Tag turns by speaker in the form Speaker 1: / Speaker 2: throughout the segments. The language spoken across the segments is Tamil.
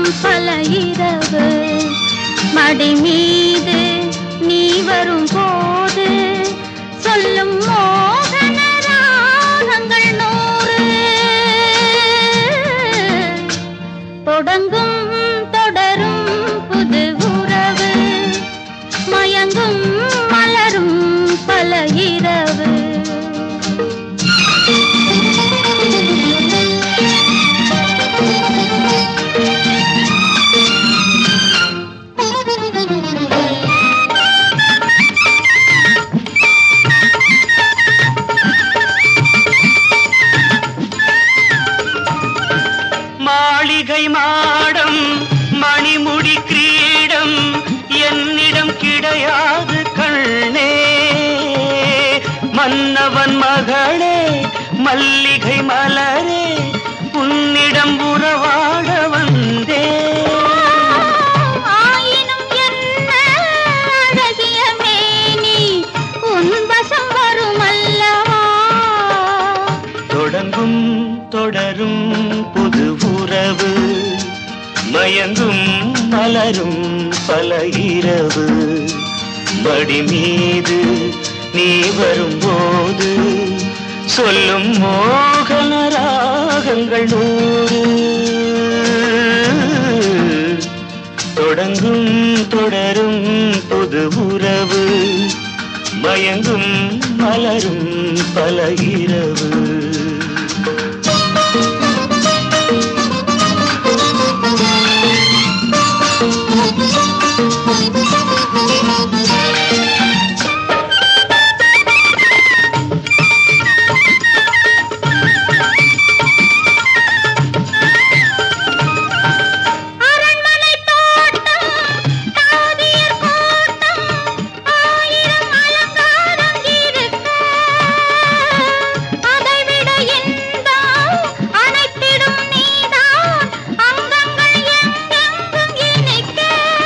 Speaker 1: பல இரவு மடி மீது நீ வரும் போது சொல்லும் மோகன ராகங்கள் நூறு தொடங்கும் தொடரும் புது உறவு மயங்கும் மலரும் பல இரவு
Speaker 2: மாளிகை மாடம் மணிமுடி கிரீடம் என்னிடம் கிடையாது கண்ணே மன்னவன் மகளே மல்லிகை மலரே உன்னிடம் உறவாட வந்தே
Speaker 1: ஆயினும் என்ன அழகிய மேனி உன் வசம் வரும் அல்லவா
Speaker 2: தொடங்கும் தொடரும் புது உறவு மயங்கும் மலரும் பல இரவு மடி மீது நீ வரும்போது சொல்லும் மோகன ராகங்கள் நூறு தொடங்கும் தொடரும் புது உறவு மயங்கும் மலரும் பல இரவு
Speaker 1: அரண்மனை தோட்டம் தாதியர் கூட்டம் ஆயிரம் அலங்காரம் இருக்க அதைவிட இன்பம் அனைத்திடும் நீதான் அங்கங்கள் எங்கெங்கும் இனிக்க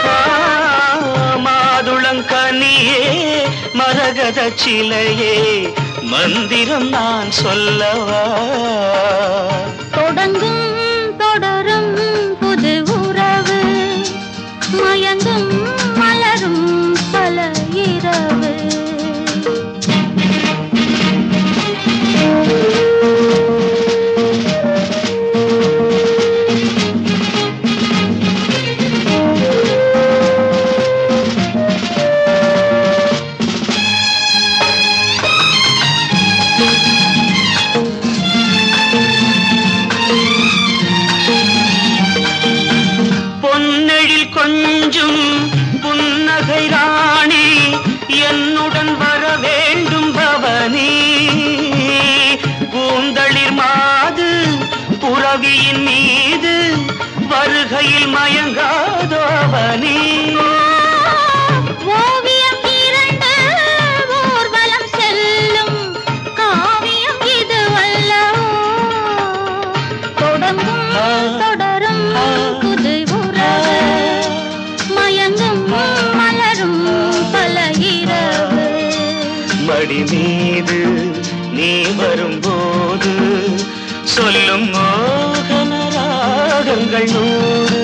Speaker 2: மாதுளங்கனியே மரகத சிலையே மந்திரம் நான் சொல்லவா
Speaker 1: தொடங்கும் தொடரும் புது உறவு மயங்கும் மலரும் பல இரவு
Speaker 2: பொன்னெழில் கொஞ்சும் புன்னகை ராணி என்னுடன் வர வேண்டும் பவனி பூந்தளிர் மாது புறவியின் மீது வருகையில் மயங்காதோ அவனி
Speaker 1: ஓவியம் இரண்டு ஊர்வலம் செல்லும் காவியம் இது அல்லவோ தொடங்கும் தொடரும் புது உறவு மயங்கும் மலரும் பல இரவு
Speaker 2: மடி மீது நீ வரும்போது சொல்லும் மோகன ராகங்கள் நூறு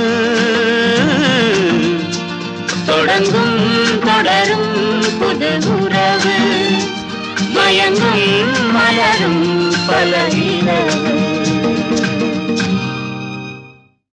Speaker 1: தொடங்கும் தொடரும் புது